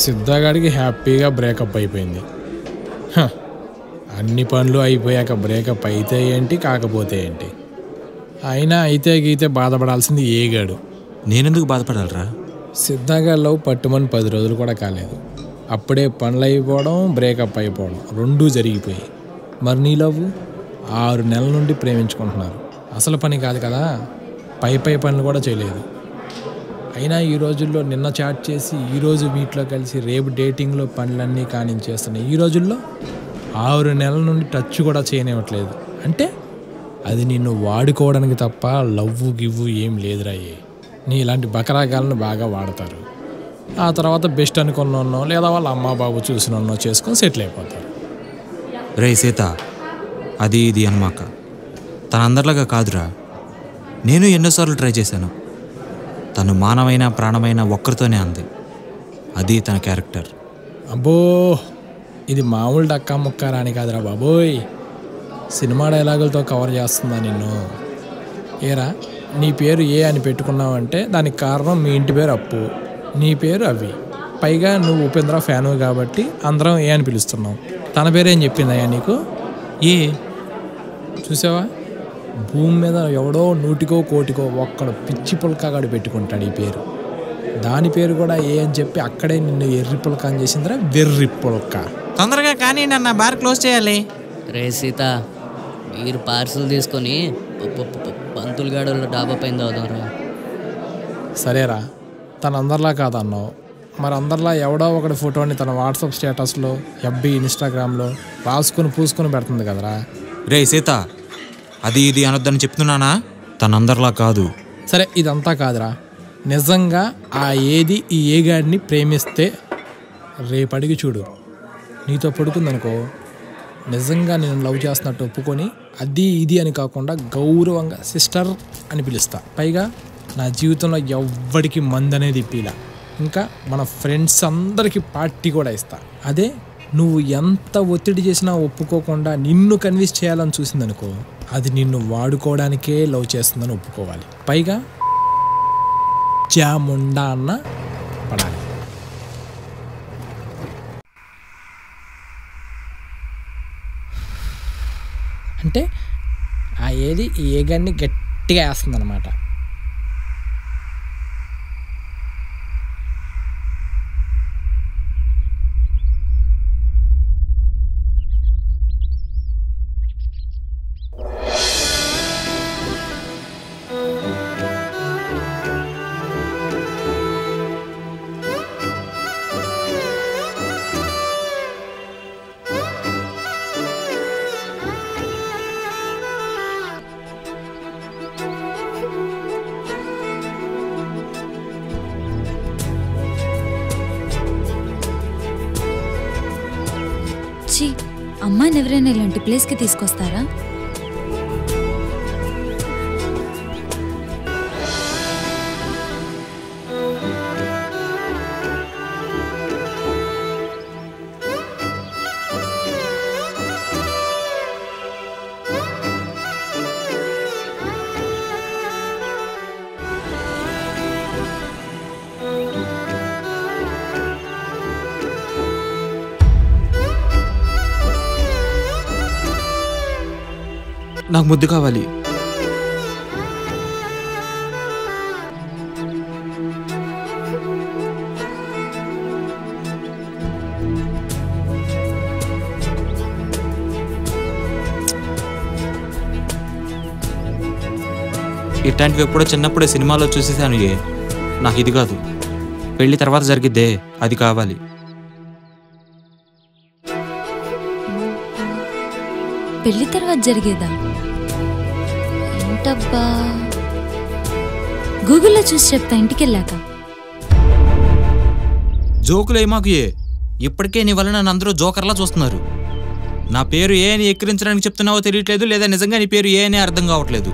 సిద్ధగాడికి హ్యాపీగా బ్రేకప్ అయిపోయింది హ, అన్ని పనులు అయిపోయాక బ్రేకప్ అయితే ఏంటి కాకపోతే ఏంటి అయినా అయితే గీతే బాధపడాల్సింది ఏగాడు నేనెందుకు బాధపడాలరా సిద్ధంగా లవ్ పట్టుమని పది రోజులు కూడా కాలేదు అప్పుడే పనులు అయిపోవడం బ్రేకప్ అయిపోవడం రెండూ జరిగిపోయాయి మరి నీ లవ్ ఆరు నెలల నుండి ప్రేమించుకుంటున్నారు అసలు పని కాదు కదా పై పై పనులు కూడా చేయలేదు అయినా ఈ రోజుల్లో నిన్న చాట్ చేసి ఈ రోజు వీటిలో కలిసి రేపు డేటింగ్లో పనులన్నీ కానించేస్తున్నాయి ఈ రోజుల్లో ఆరు నెలల నుండి టచ్ కూడా చేయనివ్వట్లేదు అంటే అది నిన్ను వాడుకోవడానికి తప్ప లవ్వు గివ్వు ఏం లేదురాయే నీ ఇలాంటి బకరాగాలను బాగా వాడతారు ఆ తర్వాత బెస్ట్ అనుకున్నో లేదా వాళ్ళ అమ్మ బాబు చూసినో చేసుకొని సెటిల్ అయిపోతారు రే సీత అది ఇది అనమాక తన అందరిలాగా కాదురా నేను ఎన్నోసార్లు ట్రై చేశాను తను మానవైన ప్రాణమైన ఒక్కరితోనే అంది అది తన క్యారెక్టర్ అబ్బో ఇది మామూలు డక్కా ముక్క రాని కాదురా బాబోయ్ సినిమా డైలాగులతో కవర్ చేస్తుందా నిన్ను ఏరా నీ పేరు ఏ అని పెట్టుకున్నావంటే దానికి కారణం మీ ఇంటి పేరు అప్పు నీ పేరు అవి పైగా నువ్వు ఉపేంద్ర ఫ్యాను కాబట్టి అందరం ఏ అని పిలుస్తున్నావు తన పేరేం చెప్పిందయ్యా నీకు ఏ చూసావా భూమి మీద ఎవడో నూటికో కోటికో ఒక్కడు పిచ్చి పుల్కాగాడు పెట్టుకుంటాడు ఈ పేరు దాని పేరు కూడా ఏ అని చెప్పి అక్కడే నిన్ను ఎర్రి పుల్క అని చేసిందిరా వెర్రి పుల్క తొందరగా కానీ నన్న బార్ క్లోజ్ చేయాలి రే సీత మీరు పార్సల్ తీసుకొని ప- ప- ప- పంతులు గాడుల డాబా పైన దాదారా సరేరా తన అందరిలా కాదన్నావు మరి అందరిలా ఎవడో ఒకటి ఫోటోని తన వాట్సాప్ స్టేటస్లో ఎఫ్బి ఇన్స్టాగ్రామ్లో రాసుకొని పూసుకొని పెడుతుంది కదరా రే సీత అది ఇది అనొద్దని చెప్తున్నానా తనందరిలా కాదు సరే ఇదంతా కాదురా నిజంగా ఆ ఏది ఈ ఏగాడిని ప్రేమిస్తే రేపడిగి చూడు నీతో పడుకుందనుకో నిజంగా నేను లవ్ చేస్తున్నట్టు ఒప్పుకొని అది ఇది అని కాకుండా గౌరవంగా సిస్టర్ అని పిలుస్తా పైగా నా జీవితంలో ఎవ్వడికి మంది అనేది ఇప్పిలా ఇంకా మన ఫ్రెండ్స్ అందరికీ పార్టీ కూడా ఇస్తా అదే నువ్వు ఎంత ఒత్తిడి చేసినా ఒప్పుకోకుండా నిన్ను కన్విన్స్ చేయాలని చూసిందనుకో అది నిన్ను వాడుకోవడానికే లవ్ చేస్తుందని ఒప్పుకోవాలి పైగా చాముండా అన్న పడాలి అంటే ఆ ఏది ఈ ఏగాన్ని గట్టిగా వేస్తుంది అనమాట ఛీ అమ్మాయిని ఎవరైనా ఇలాంటి ప్లేస్కి తీసుకొస్తారా నాకు ముద్దు కావాలి ఇట్లాంటివి ఎప్పుడో చిన్నప్పుడే సినిమాలో చూసేసాను ఏ నాకు ఇది కాదు పెళ్లి తర్వాత జరిగిద్దే అది కావాలి పెళ్లి తర్వాత జరిగేదా ఏంటబ్బా గూగుల్లో చూసి చెప్తా ఇంటికి వెళ్ళాక జోకులే మాకు ఏ ఇప్పటికే నీ వల్ల నన్ను అందరూ జోకర్లా చూస్తున్నారు నా పేరు ఏ అని ఎక్కిరించడానికి చెప్తున్నావో తెలియట్లేదు లేదా నిజంగా నీ పేరు ఏ అని అర్థం కావట్లేదు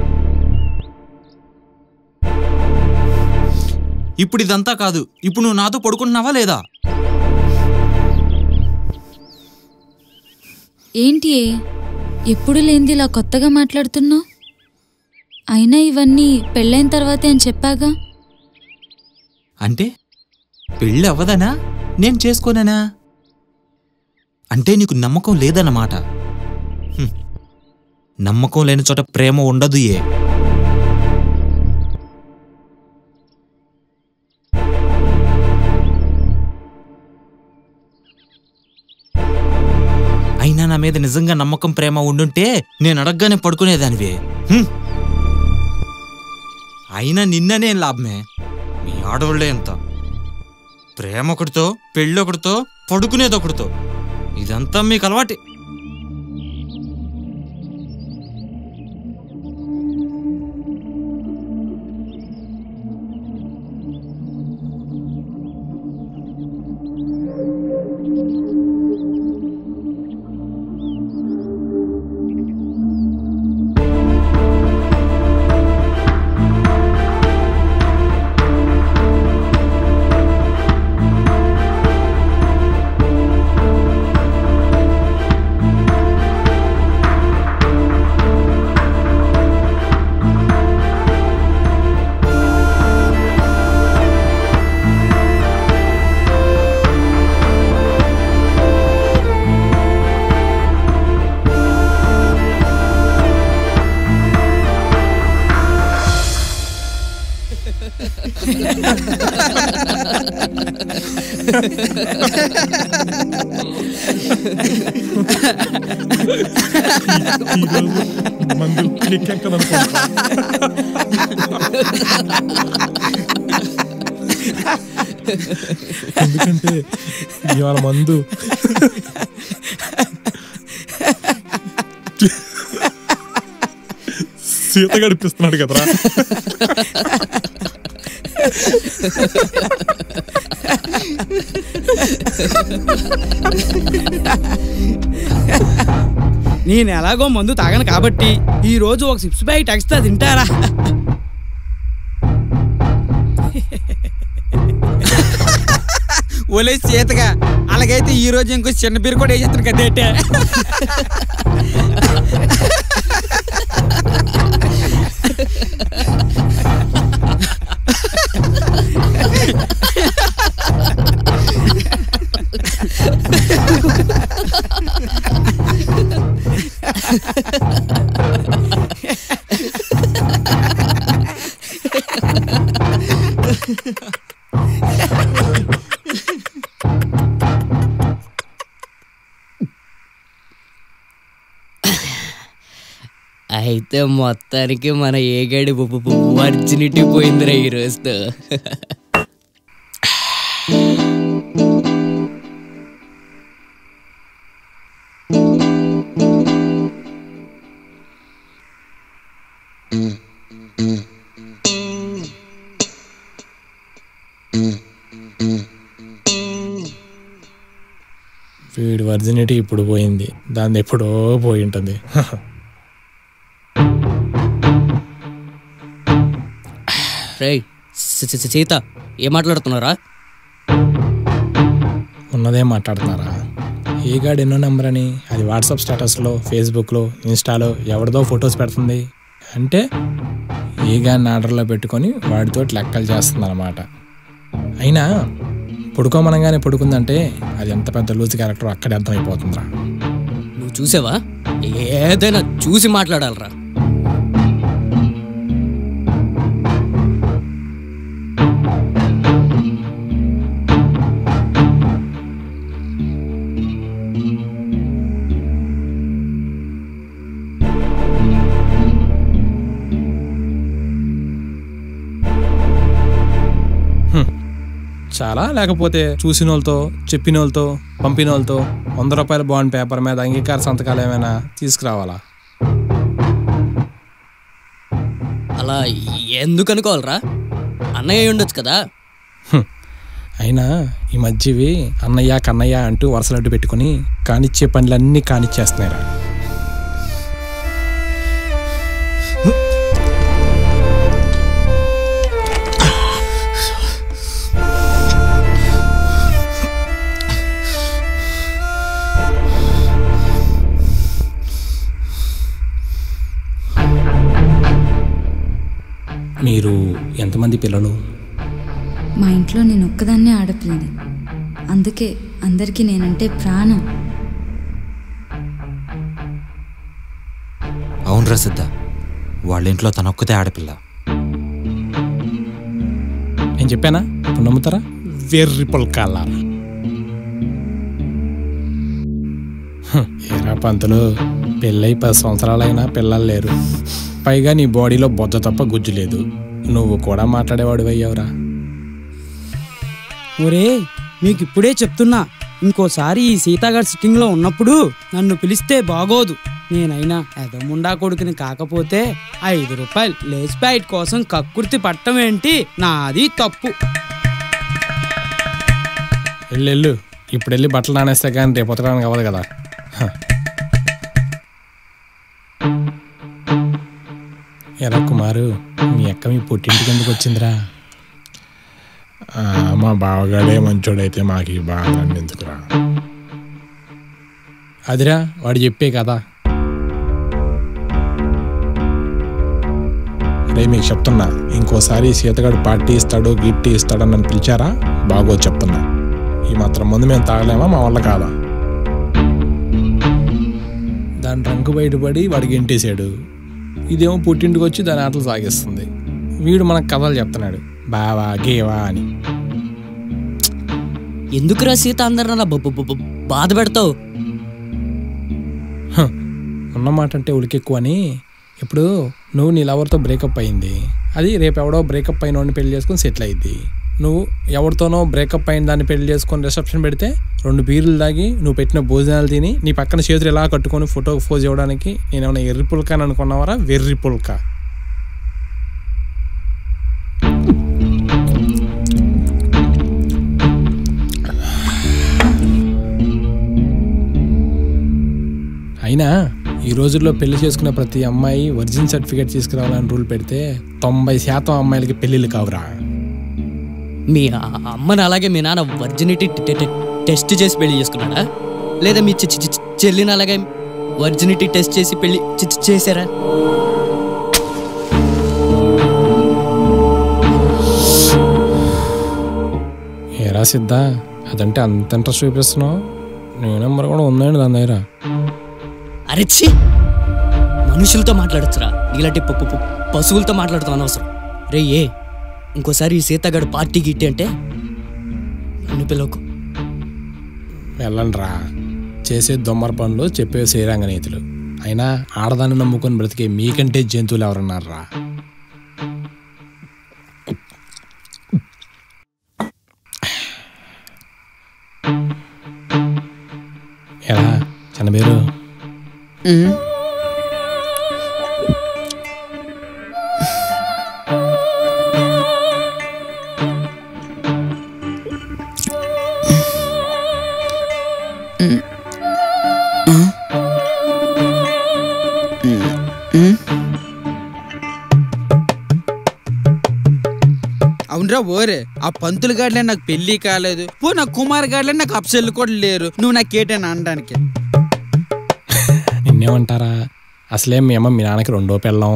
ఇప్పుడు ఇదంతా కాదు ఇప్పుడు నువ్వు నాతో పడుకుంటున్నావా లేదా ఏంటి ఏ? ఎప్పుడు లేనిది ఇలా కొత్తగా మాట్లాడుతున్నావు అయినా ఇవన్నీ పెళ్ళైన తర్వాతే అని చెప్పాగా అంటే పెళ్ళి అవ్వదనా నేను చేసుకోనేనా అంటే నీకు నమ్మకం లేదన్నమాట హ్మ్. నమ్మకం లేని చోట ప్రేమ ఉండదు ఏ అయినా నా మీద నిజంగా నమ్మకం ప్రేమ ఉండుంటే నేను అడగగానే పడుకునేదానివే హ్మ్. అయినా నిన్ననే లాభమే మీ ఆడవాళ్ళే ఎంత ప్రేమ ఒకటితో పెళ్ళి ఒకటితో పడుకునేది ఒకటితో ఇదంతా మీకు అలవాటి మందు ఎక్కెక్కదనుకో ఎందుకంటే ఇవాళ మందు సీత గడిపిస్తున్నాడు కదరా నేను ఎలాగో మందు తాగను కాబట్టి ఈ రోజు ఒక సిప్స్ ప్యాకెట్ ఎక్స్ట్రా తింటారా ఒలే చేతగా అలాగైతే ఈ రోజు ఇంకో చిన్న బీరు కూడా వేసేస్తాను కదేటే అయితే మొత్తానికి మన ఏగాడి వర్జినిటీ పోయిందిరా ఈ రోజుతో వీడి వర్జినిటీ ఇప్పుడు పోయింది దాన్ని ఎప్పుడో పోయి ఉంటుంది రేయ్ సీత ఏం మాట్లాడుతున్నారా ఉన్నదే మాట్లాడుతున్నారా ఏ గాడు ఎన్నో నెంబర్ అని అది వాట్సాప్ స్టేటస్లో ఫేస్బుక్లో ఇన్స్టాలో ఎవరిదో ఫొటోస్ పెడుతుంది అంటే ఏ గాడిని ఆర్డర్లో పెట్టుకొని వాడితో లెక్కలు చేస్తుంది అనమాట అయినా పడుకోమనగానే పడుకుందంటే అది ఎంత పెద్ద లూజ్ క్యారెక్టర్ అక్కడే అర్థమైపోతుందిరా నువ్వు చూసావా ఏదైనా చూసి మాట్లాడాలరా చాలా లేకపోతే చూసిన వాళ్ళతో చెప్పిన వాళ్ళతో పంపిన వాళ్ళతో వంద రూపాయల బాండ్ పేపర్ మీద అంగీకార సంతకాలు ఏమైనా తీసుకురావాలా అలా ఎందుకు అనుకోవాలరా అన్నయ్య అయి ఉండొచ్చు కదా హ్మ్. అయినా ఈ మధ్యవి అన్నయ్య కన్నయ్య అంటూ వరుసలడ్డు పెట్టుకుని కానిచ్చే పనులన్నీ కానిచ్చేస్తున్నాయిరా మీరు ఎంతమంది పిల్లలు మా ఇంట్లో నేను ఒక్కదాన్నే ఆడపిల్లని అందుకే అందరికీ నేనంటే ప్రాణం అవునరా సిద్ధ వాళ్ళ ఇంట్లో తనొక్కతే ఆడపిల్ల నేను చెప్పానా ఇప్పుడు నమ్ముతారా వెర్రి పొలకాలారా ఏరా పంతులు పెళ్ళై పది సంవత్సరాలైనా పిల్లలు లేరు పైగా నీ బాడీలో బొజ్జ తప్ప గుజ్జు లేదు నువ్వు కూడా మాట్లాడేవాడు అయ్యావురా ఒరే మీకు ఇప్పుడే చెప్తున్నా ఇంకోసారి ఈ సీతాగాడు సిట్టింగ్లో ఉన్నప్పుడు నన్ను పిలిస్తే బాగోదు నేనైనా ఎదముండా కొడుకుని కాకపోతే ఐదు రూపాయలు లేస్ ప్యాకెట్ కోసం కక్కుర్తి పట్టం ఏంటి నాది తప్పు వెళ్ళు వెళ్ళు ఇప్పుడు వెళ్ళి బట్టలు నానేస్తే కానీ రేపు ఉతకడానికి అవ్వదు కదా హ. ఎరా కుమారు మీ అక్క మీ పుట్టింటికి ఎందుకు వచ్చిందిరా ఆ, మా బావగాడే మంచోడైతే మాకు ఈ బాధ ఎందుకురా అదిరా వాడు చెప్పే కదా రే మీకు చెప్తున్నా ఇంకోసారి సీతగాడు పార్టీ ఇస్తాడు గిట్టి ఇస్తాడు అని నన్ను పిలిచారా బాగో చెప్తున్నా ఈ మాత్రం ముందు మేము తాగలేమా మా వల్ల కాదా దాని రంగు బయటపడి వాడికి ఇంటేసాడు ఇదేమో పుట్టింటికి వచ్చి దాని ఆటలు సాగిస్తుంది వీడు మనకు కథలు చెప్తున్నాడు బావా గేవా అని ఎందుకురా సీత అందరు అలా బ- బ- బ- బాధ పెడతావు హ, ఉన్నమాట అంటే ఉలికెక్కువ అని ఇప్పుడు నువ్వు నీ లవర్తో బ్రేకప్ అయింది అది రేపు ఎవడో బ్రేకప్ అయిన వాడిని పెళ్లి చేసుకొని సెటిల్ అయింది నువ్వు ఎవరితోనో బ్రేకప్ అయిన దాన్ని పెళ్లి చేసుకొని రిసెప్షన్ పెడితే రెండు బీర్లు తాగి నువ్వు పెట్టిన భోజనాలు తిని నీ పక్కన చేతులు ఎలా కట్టుకొని ఫోటో పోజ్ ఇవ్వడానికి నేనేమైనా ఎర్రి పుల్క అని అనుకున్నావరా వెర్రి పుల్క అయినా ఈ రోజుల్లో పెళ్లి చేసుకున్న ప్రతి అమ్మాయి వర్జిన్ సర్టిఫికేట్ తీసుకురావాలని రూల్ పెడితే తొంభై శాతం అమ్మాయిలకి పెళ్ళిళ్ళు కావురా మీ ఆ- అమ్మని అలాగే మీ నాన్న వర్జినిటీ టె- టె- టెస్ట్ చేసి పెళ్లి చేసుకున్నాడా లేదా మీ చి- చి- చి- చెల్లిని అలాగే వర్జినిటీ టెస్ట్ చేసి పెళ్లి చి- చి- చేశారా ఏరా సిద్ధ అదంటే అంత ఇంట్రెస్ట్ చూపిస్తున్నావు నీ నెంబర్ కూడా ఉందండి దాని దగ్గర అరెచ్చి మనుషులతో మాట్లాడచ్చురా ఇలాంటి ప- ప- ప- పశువులతో మాట్లాడుతాం అనవసరం రే ఏ ఇంకోసారి ఈ సీతగాడు పార్టీ గిట్టి అంటే నన్ను పిలవకు వెళ్ళండి రా చేసే దొమ్మర పనులు చెప్పే శ్రీరంగ నీతులు అయినా ఆడదాన్ని నమ్ముకొని బ్రతికే మీకంటే జంతువులు ఎవరన్నారా ఎలా చిన్నబేరు అవునరా ఓరే ఆ పంతులు గాడిలే నాకు పెళ్లి కాలేదు పో నా కుమార్ గాడిలే నాకు అప్సెల్లు కూడా లేరు నువ్వు నాకు ఏటైనా అనడానికి నిన్నేమంటారా అసలే మీ అమ్మ మీ నాన్నకి రెండో పెళ్ళం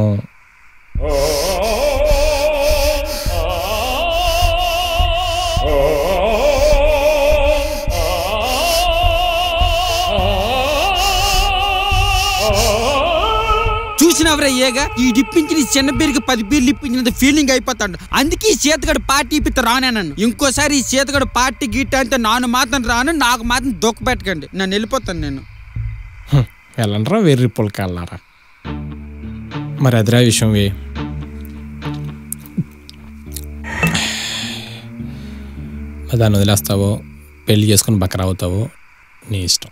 చూసినవరా ఏగా ఈ డిప్పించిన ఈ చిన్న బీరికి పది బీర్లు ఇప్పించినంత ఫీలింగ్ అయిపోతాడు అందుకే ఈ సీతగడు పార్టీ ఇప్పితే రానే నన్ను ఇంకోసారి ఈ సీతగడు పార్టీ గీట అంటే నాను మాత్రం రాను నాకు మాత్రం దొక్క పెట్టకండి నన్ను వెళ్ళిపోతాను నేను హ్మ్, వెళ్ళండ్రా వెర్రి పులకెళ్ళారా మరి అదిరా విషయం వే మరి దాన్ని వదిలేస్తావో పెళ్లి చేసుకుని బకరా అవుతావో నీ ఇష్టం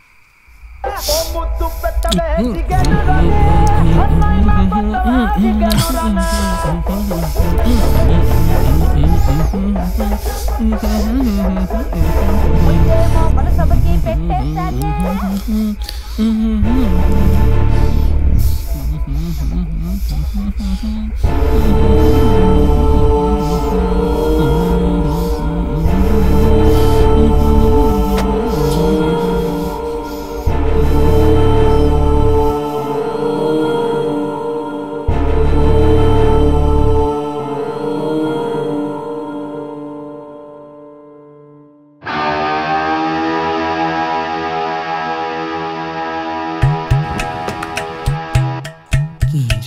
మనసభకి పెట్టేశాకే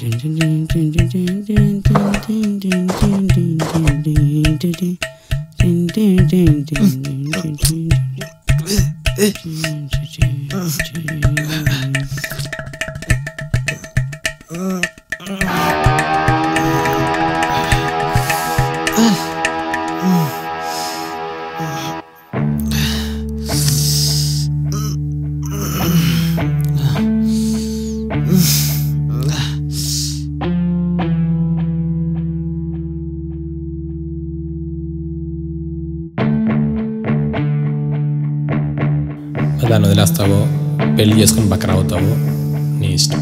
దాన్ని వదిలేస్తావో పెళ్లి చేసుకుని పక్కన అవుతావో నీ ఇష్టం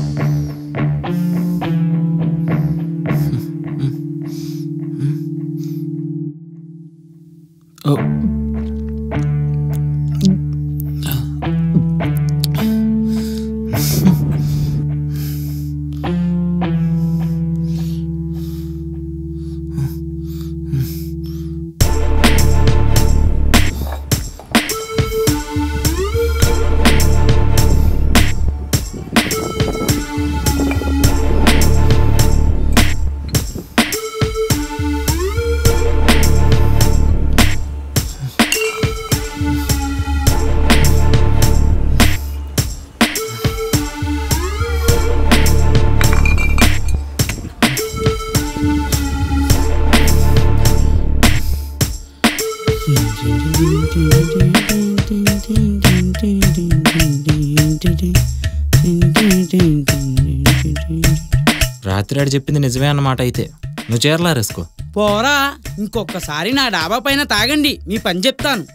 రాత్రి ఆడు చెప్పింది నిజమే అన్నమాట అయితే నువ్వు చీరలా రేసుకో పోరా ఇంకొకసారి నా డాబా పైన తాగండి మీ పని చెప్తాను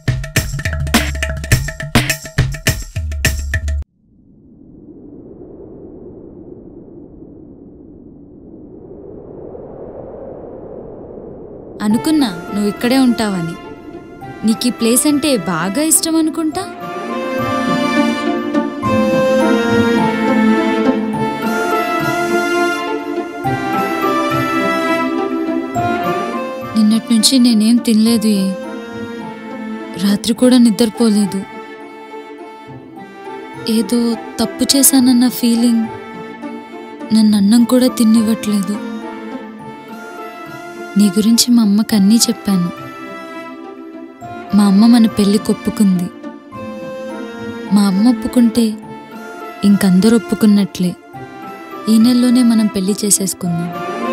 అనుకున్నా నువ్వు ఇక్కడే ఉంటావని నీకు ఈ ప్లేస్ అంటే బాగా ఇష్టం అనుకుంటా నిన్నటి నుంచి నేనేం తినలేదు ఏ రాత్రి కూడా నిద్రపోలేదు ఏదో తప్పు చేశానన్న ఫీలింగ్ నన్ను అన్నం కూడా తిన్నివ్వట్లేదు నీ గురించి మా అమ్మకి అన్నీ చెప్పాను మా అమ్మ మన పెళ్లి ఒప్పుకుంది మా అమ్మ ఒప్పుకుంటే ఇంకందరూ ఒప్పుకున్నట్లే ఈ నెలలోనే మనం పెళ్లి చేసేసుకుందాం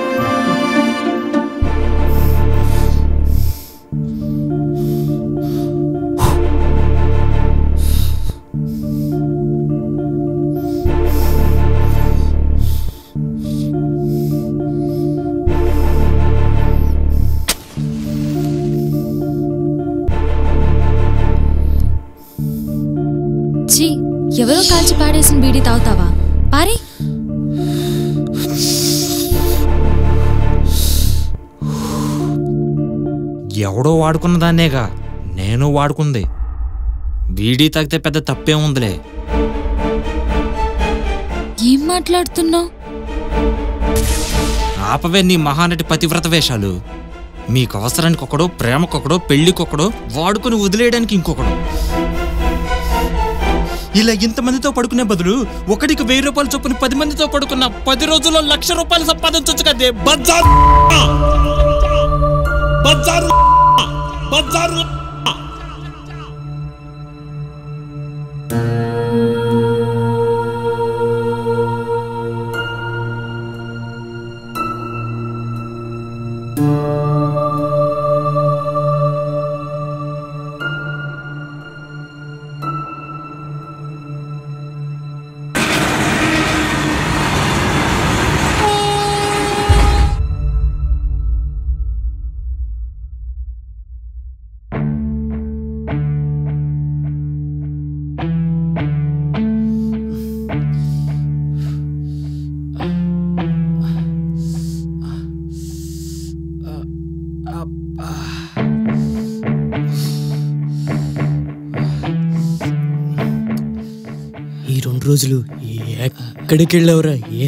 ఛీ ఎవరో కాల్చి పాడేసిన బీడీ తాగుతావా పారి ఎవడో వాడుకున్న దాన్నేగా నేను వాడుకుంది బీడీ తాగితే పెద్ద తప్పే ఉందిలే ఏం మాట్లాడుతున్నావు ఆపవే నీ మహానటి పతివ్రత వేషాలు మీకు అవసరానికి ఒకడు ప్రేమకొకడు పెళ్లికొకడు వాడుకొని వదిలేయడానికి ఇంకొకడు ఇలా ఇంతమందితో పడుకునే బదులు ఒకటికి వెయ్యి రూపాయలు చొప్పున పది మందితో పడుకున్న పది రోజుల్లో లక్ష రూపాయలు సంపాదించవచ్చు కదే బజార్ బజార్ బజార్ ఈ రెండు రోజులు ఎక్కడికి వెళ్ళావురా ఏ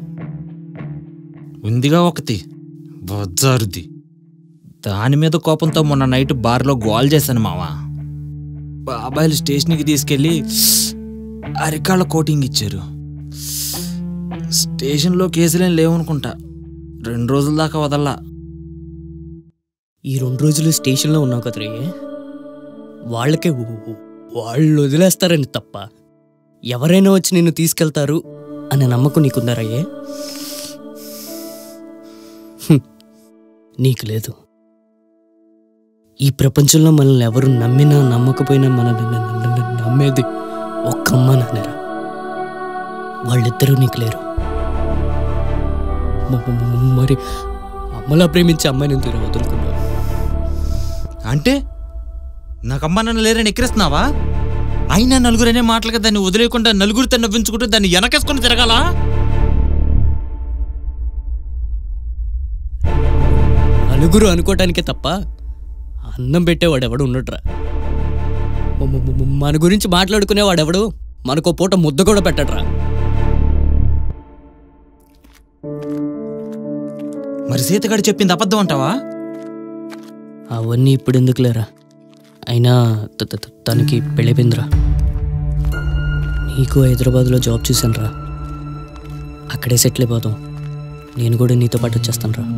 ఉందిగా ఒకటి బజారుది దాని మీద కోపంతో మొన్న నైట్ బార్లో గోల్ చేశాను మావా బాబాయిలు స్టేషన్కి తీసుకెళ్ళి అరికాళ్ళ కోటింగ్ ఇచ్చారు స్టేషన్లో కేసులేం లేవనుకుంటా రెండు రోజుల దాకా వదల్లా ఈ రెండు రోజులు స్టేషన్లో ఉన్నావు కదరే వాళ్ళకే ఊ- ఊ- వాళ్ళు వదిలేస్తారని తప్ప ఎవరైనా వచ్చి నిన్ను తీసుకెళ్తారు అనే నమ్మకం నీకుందారయ్యే హ్మ్. నీకు లేదు ఈ ప్రపంచంలో మనల్ని ఎవరు నమ్మినా నమ్మకపోయినా మనల్ని న- న- న- నమ్మేది ఒక్క అమ్మ నాన్నరా వాళ్ళిద్దరూ నీకు లేరు మ- మ- మ- మరి అమ్మలా ప్రేమించే అమ్మాయిని ఎందుకు వదులుకున్నావు అంటే నాకు అమ్మ నాన్న లేరని ఎక్కిరిస్తున్నావా అయినా నలుగురనే మాటలుగా దాన్ని వదిలేయకుండా నలుగురితో నవ్వించుకుంటూ దాన్ని వెనకేసుకొని తిరగాలా నలుగురు అనుకోవటానికే తప్ప అన్నం పెట్టేవాడు ఎవడు ఉండట్రా మ- మ- మ- మన గురించి మాట్లాడుకునేవాడు ఎవడు మనకో పూట ముద్ద కూడా పెట్టడరా మరి సీతగాడు చెప్పింది అబద్ధం అంటావా అవన్నీ ఇప్పుడు ఎందుకు లేరా అయినా త- త- త- తనకి పెళ్ళైపోయిందిరా నీకు హైదరాబాద్లో జాబ్ చూశాను రా అక్కడే సెటిల్ అయిపోతాం నేను కూడా నీతో పాటు వచ్చేస్తాను రా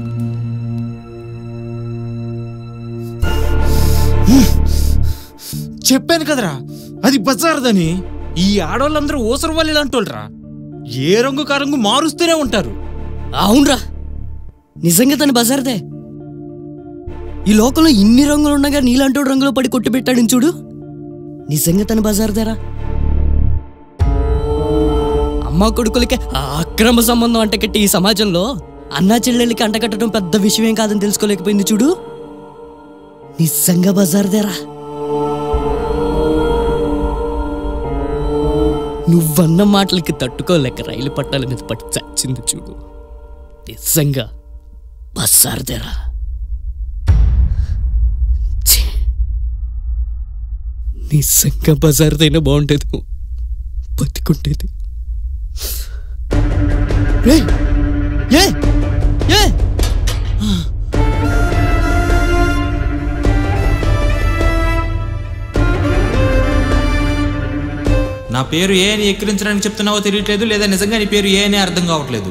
చెప్పాను కదరా అది బజార్దని ఈ ఆడవాళ్ళందరూ ఊసరు వాళ్ళు అంటోళ్ళరా ఏ రంగు కారంగు మారుస్తూనే ఉంటారు అవునరా నిజంగా తను బజార్దే ఈ లోకంలో ఇన్ని రంగులు ఉండగా నీలాంటి రంగులో పడి కొట్టి పెట్టాడు చూడు నిజంగా తను బజార్దేరా అమ్మ కొడుకులకి ఆ అక్రమ సంబంధం అంటకట్టి ఈ సమాజంలో అన్నా చెల్లెళ్ళకి అంటకట్టడం పెద్ద విషయం ఏం కాదని తెలుసుకోలేకపోయింది చూడు నిజంగా బజార్దేరా నువ్వన్న మాటలకి తట్టుకోలేక రైలు పట్టాల మీద పట్టి చచ్చింది చూడు నిజంగా బస్సార్దేరా ఛీ. నిజంగా బజార్దైనా బాగుంటేది బతికుంటేది రేయ్! ఏ ఏ నా పేరు ఏ అని ఎక్కిరించడానికి చెప్తున్నావో తెలియట్లేదు లేదా నిజంగా నీ పేరు ఏ అని అర్థం కావట్లేదు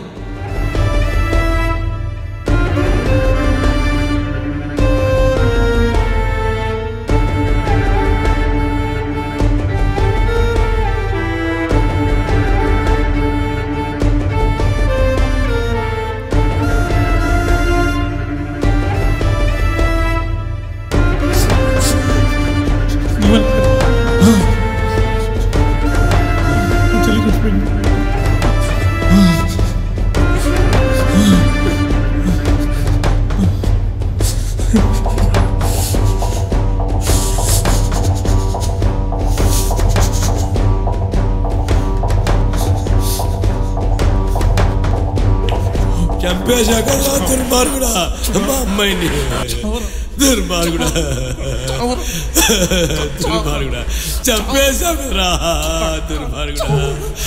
చంపేశాక దుర్మార్గుడా మా అమ్మాయిని దుర్మార్గుడా దుర్మార్గుడా చంపేశాకరా దుర్మార్గుడా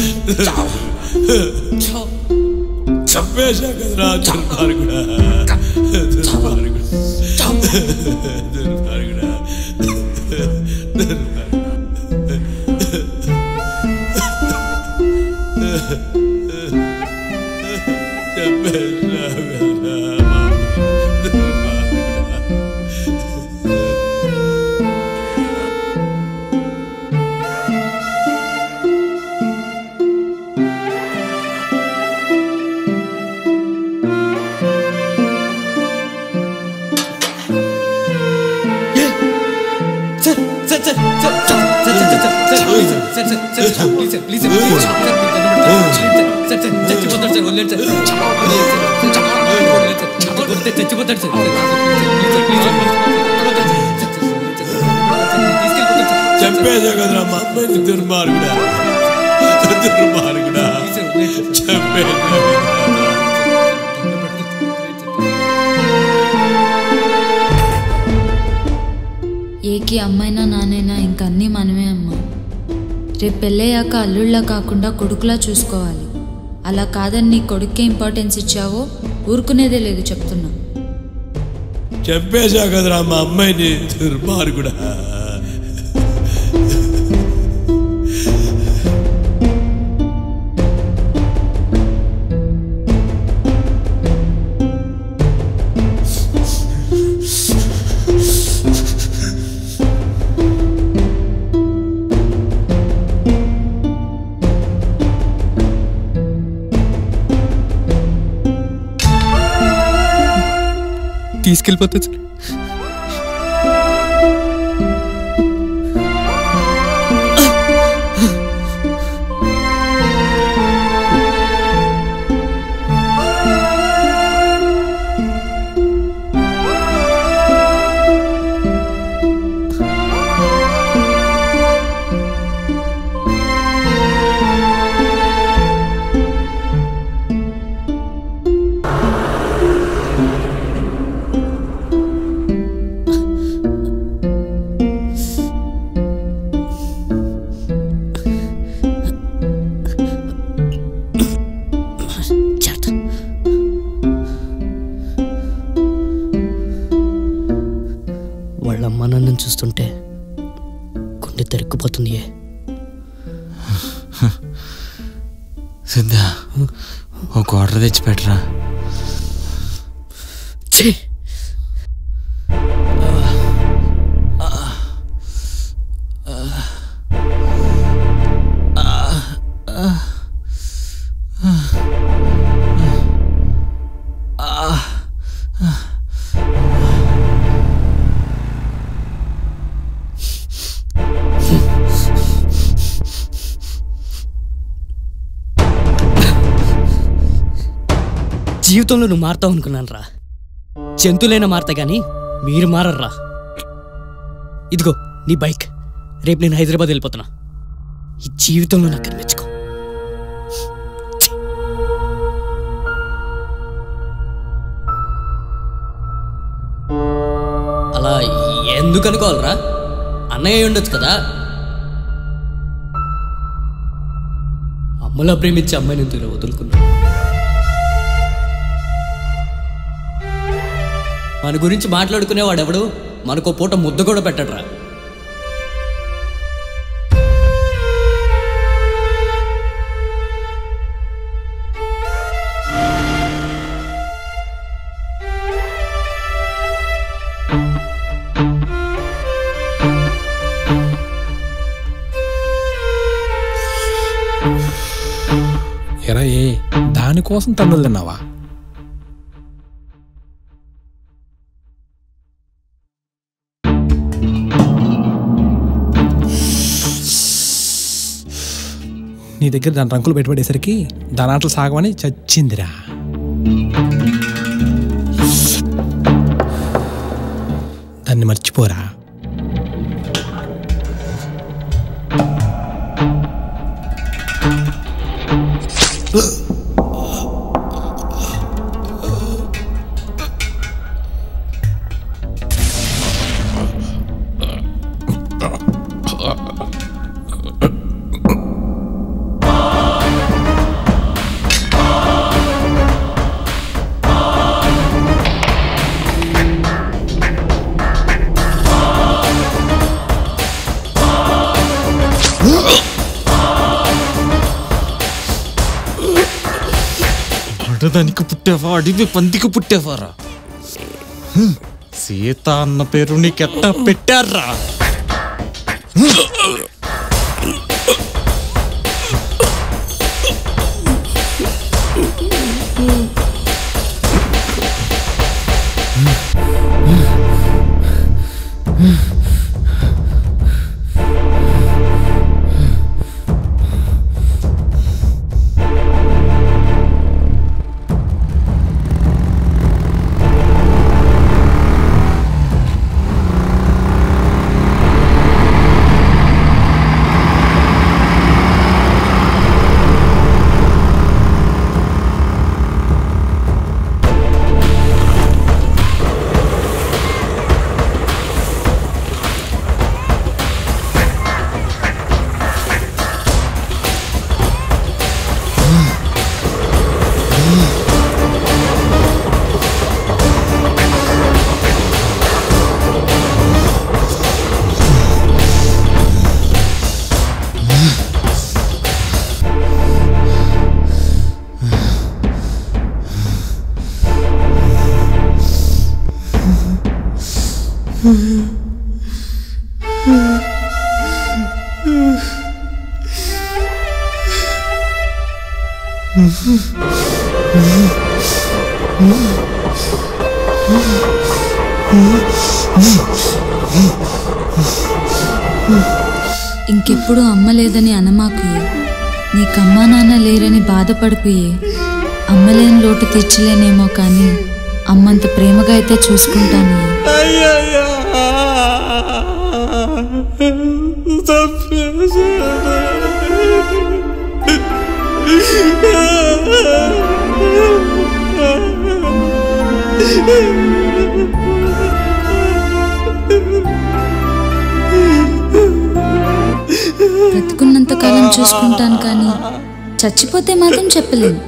చంపేశాకరా దుర్మార్గుడా దుర్మార్గుడా దుర్మార్గుడా చంపేశాకరా దుర్మార్గుడా sir sir sir sir sir sir sir sir sir sir sir please sir please sir please sir sir sir చచ్చిపోతాడు సార్ వదిలేండి సార్ కొడితే చచ్చిపోతాడు సార్ ప్లీజ్ సార్ ప్లీజ్ చంపేశా కదరా మా అమ్మాయిని దుర్మార్గుడా దుర్మార్గుడా చంపేశా ఏకి అమ్మైనా నానైనా ఇంక అన్నీ మనమే అమ్మా రేపు పెళ్ళయ్యాక అల్లుళ్ళ కాకుండా కొడుకులా చూసుకోవాలి అలా కాదని నీ కొడుక్కే ఇంపార్టెన్స్ ఇచ్చావో ఊరుకునేదే లేదు చెప్తున్నా చంపేశా కదరా మా అమ్మాయిని దుర్మార్గుడా తీసుకెళ్ళిపోతుంది సార్ చేస్తా వాళ్ళ అమ్మ నన్ను చూస్తుంటే గుండె తెరుక్కుపోతుంది ఏ. సిద్ధా ఒక ఆర్డర్ తెచ్చి పెట్టరా ఛీ జీవితంలో నువ్వు మారుతావు అనుకున్నాను రా జంతువులైనా మారతా కానీ మీరు మారర్రా ఇదిగో నీ బైక్ రేపు నేను హైదరాబాద్ వెళ్ళిపోతున్నా ఈ జీవితంలో నాకు కనిపించుకో అలా ఎందుకు అనుకోవాలరా అన్నయ్య ఉండొచ్చు కదా అమ్మలా ప్రేమించే అమ్మాయిని ఎందుకు ఇలా వదులుకున్నా మన గురించి మాట్లాడుకునేవాడెవడు మనకో పూట ముద్ద కూడా పెట్టడరా ఎరా ఏ దానికోసం తన్నులు తిన్నావా నీ దగ్గర దాని రంకులు పెట్టుబడేసరికి దాని ఆటలు సాగమని చచ్చిందిరా దాన్ని మర్చిపోరా ఆడదానికి పుట్టావా అడివి పందికి పుట్టావారా హ్మ్. సీత అన్న పేరు నీకెట్టా పెట్టారా Mm-hmm. ఇంకెప్పుడు అమ్మ లేదని అనమాకుయే నీకమ్మా నాన్న లేరని బాధపడిపోయే అమ్మలేని లోటు తీర్చలేనేమో కానీ అమ్మంత ప్రేమగా అయితే చూసుకుంటాను బ్రతుకున్నంత కాలం చూసుకుంటాను కానీ చచ్చిపోతే మాత్రం చెప్పలేను